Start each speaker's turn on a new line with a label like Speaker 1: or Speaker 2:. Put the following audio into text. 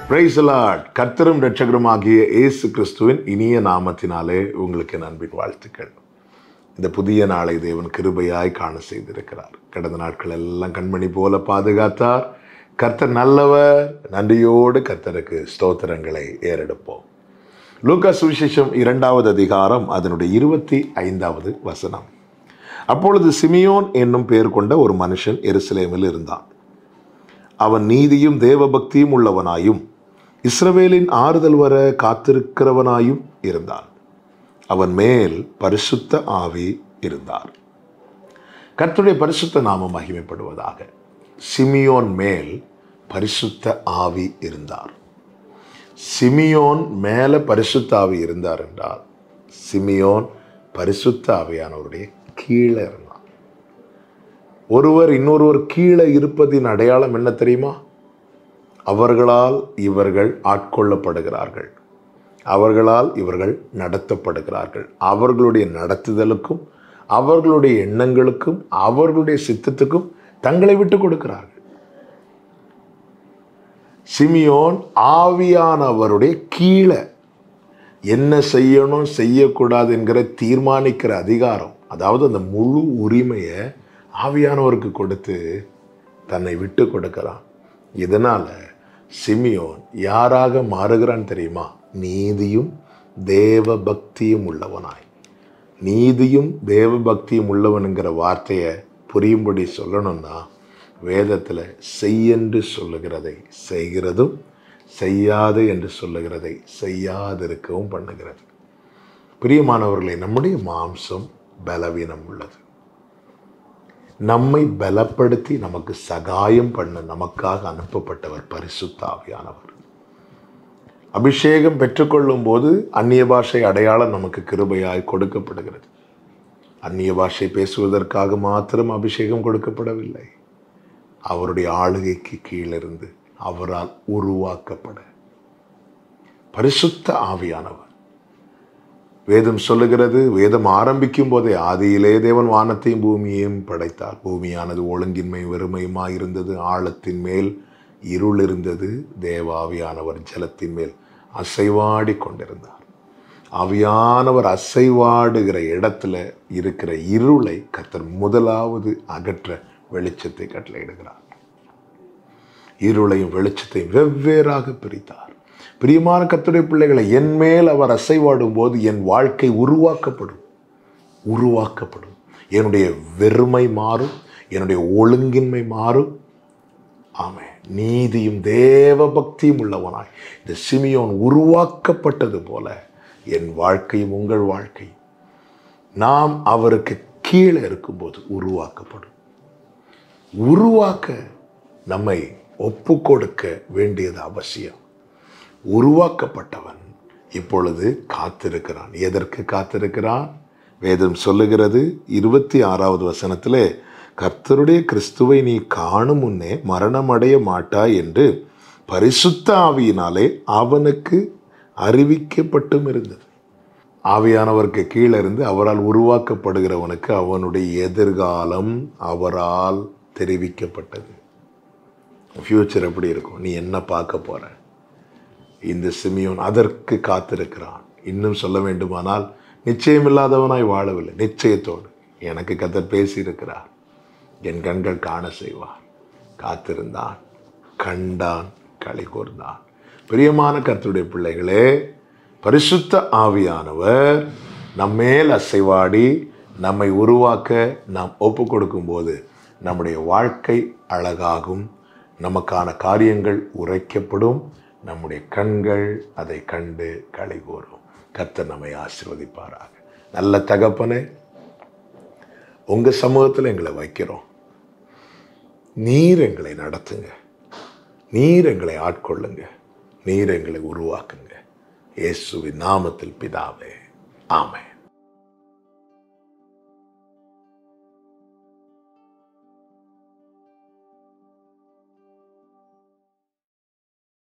Speaker 1: பிரைசலாட் கர்த்தரும் ரட்சகருமாகிய இயேசு கிறிஸ்துவின் இனிய நாமத்தினாலே உங்களுக்கு என் அன்பின் வாழ்த்துக்கள் இந்த புதிய நாளை தேவன் கிருபையாய் காண செய்திருக்கிறார் கடந்த நாட்கள் எல்லாம் கண்மணி போல பாதுகாத்தார் கர்த்தர் நல்லவர் நன்றியோடு கர்த்தருக்கு ஸ்தோத்திரங்களை ஏறெடுப்போம் லூக்கா சுவிசேஷம் இரண்டாவது அதிகாரம் அதனுடைய இருபத்தி ஐந்தாவது வசனம் அப்பொழுது சிமியோன் என்னும் பெயர் கொண்ட ஒரு மனுஷன் எருசலேமில் இருந்தான் அவன் நீதியும் தேவபக்தியும் உள்ளவனாயும் இஸ்ரவேலின் ஆறுதல் வர காத்திருக்கிறவனாயும் இருந்தான் அவன் மேல் பரிசுத்த ஆவி இருந்தார் கர்த்தருடைய பரிசுத்த நாமம் மகிமைப்படுவதாக சிமியோன் மேல் பரிசுத்த ஆவி இருந்தார் சிமியோன் மேல பரிசுத்த ஆவி இருந்தார் என்றால் சிமியோன் பரிசுத்த ஆவியானவருடைய கீழே இருந்தார் ஒருவர் இன்னொருவர் கீழே இருப்பதின் அடையாளம் என்ன தெரியுமா அவர்களால் இவர்கள் ஆட்கொள்ளப்படுகிறார்கள் அவர்களால் இவர்கள் நடத்தப்படுகிறார்கள் அவர்களுடைய நடத்துதலுக்கும் அவர்களுடைய எண்ணங்களுக்கும் அவர்களுடைய சித்தத்துக்கும் தங்களை விட்டு கொடுக்கிறார்கள் சிமியோன் ஆவியானவருடைய கீழே என்ன செய்யணும் செய்யக்கூடாது என்கிற தீர்மானிக்கிற அதிகாரம் அதாவது அந்த முழு உரிமையை ஆவியானவருக்கு கொடுத்து தன்னை விட்டு கொடுக்கிறான் இதனால் சிமியோன் யாராக மாறுகிறான் தெரியுமா நீதியும் தேவ பக்தியும் உள்ளவனாய் நீதியும் தேவ பக்தியும் உள்ளவனுங்கிற வார்த்தையை புரியும்படி சொல்லணும்னா வேதத்தில் செய்யென்று சொல்லுகிறதை செய்கிறதும் செய்யாது என்று சொல்லுகிறதை செய்யாதிருக்கவும் பண்ணுகிறது பிரியமானவர்களே நம்முடைய மாம்சம் பலவீனம் உள்ளது நம்மை பலப்படுத்தி நமக்கு சகாயம் பண்ண நமக்காக அனுப்பப்பட்டவர் பரிசுத்த ஆவியானவர் அபிஷேகம் பெற்றுக்கொள்ளும் போது அந்நிய பாஷை அடையாளம் நமக்கு கிருபையாய் கொடுக்கப்படுகிறது அந்நிய பாஷை பேசுவதற்காக மாத்திரம் அபிஷேகம் கொடுக்கப்படவில்லை அவருடைய ஆளுகைக்கு கீழிருந்து அவரால் உருவாக்கப்பட பரிசுத்த ஆவியானவர் வேதம் சொல்லுகிறது வேதம் ஆரம்பிக்கும் போதே ஆதியிலே தேவன் வானத்தையும் பூமியையும் படைத்தார் பூமியானது ஒழுங்கின்மை வெறுமையுமாய் இருந்தது ஆழத்தின் மேல் இருள் இருந்தது தேவாவியானவர் ஜலத்தின் மேல் அசைவாடி கொண்டிருந்தார் ஆவியானவர் அசைவாடுகிற இடத்துல இருக்கிற இருளை கத்தர் முதலாவது அகற்ற வெளிச்சத்தை கட்டளையிடுகிறார் இருளையும் வெளிச்சத்தையும் வெவ்வேறாக பிரித்தார் பிரியமான கத்துடைய பிள்ளைகளை என் மேல் அவர் அசைவாடும் போது என் வாழ்க்கை உருவாக்கப்படும் உருவாக்கப்படும் என்னுடைய வெறுமை மாறும் என்னுடைய ஒழுங்கின்மை மாறும் ஆமே நீதியும் தேவ பக்தியும் உள்ளவனாய் இந்த சிமியோன் உருவாக்கப்பட்டது போல என் வாழ்க்கையும் உங்கள் வாழ்க்கையும் நாம் அவருக்கு கீழே இருக்கும்போது உருவாக்கப்படும் உருவாக்க நம்மை ஒப்பு கொடுக்க வேண்டியது அவசியம் உருவாக்கப்பட்டவன் இப்பொழுது காத்திருக்கிறான் எதற்கு காத்திருக்கிறான் வேதம் சொல்லுகிறது இருபத்தி ஆறாவது வசனத்திலே கர்த்தருடைய கிறிஸ்துவை நீ காணும் முன்னே மரணமடைய மாட்டாய் என்று பரிசுத்த ஆவியினாலே அவனுக்கு அறிவிக்கப்பட்டும் இருந்தது ஆவியானவருக்கு கீழே இருந்து அவரால் உருவாக்கப்படுகிறவனுக்கு அவனுடைய எதிர்காலம் அவரால் தெரிவிக்கப்பட்டது ஃப்யூச்சர் எப்படி இருக்கும் நீ என்ன பார்க்க போற இந்த சிமியோன் அதற்கு காத்திருக்கிறான் இன்னும் சொல்ல வேண்டுமானால் நிச்சயமில்லாதவனாய் வாழவில்லை நிச்சயத்தோடு எனக்கு கத்தர் பேசியிருக்கிறார் என் கண்கள் காண செய்வார் காத்திருந்தான் கண்டான் களி கூர்ந்தான் பிரியமான கர்த்தருடைய பிள்ளைகளே பரிசுத்த ஆவியானவர் நம்மேல் அசைவாடி நம்மை உருவாக்க நாம் ஒப்பு கொடுக்கும்போது நம்முடைய வாழ்க்கை அழகாகும் நமக்கான காரியங்கள் உரைக்கப்படும் நம்முடைய கண்கள் அதை கண்டு களி கூறும் கர்த்தர் நம்மை ஆசிர்வதிப்பாராக நல்ல தகப்பனே உங்கள் சமூகத்தில் எங்களை வைக்கிறோம் நீர் எங்களை நடத்துங்க நீர் எங்களை ஆட்கொள்ளுங்க நீர் எங்களை உருவாக்குங்க இயேசுவின் நாமத்தில் பிதாவே ஆமை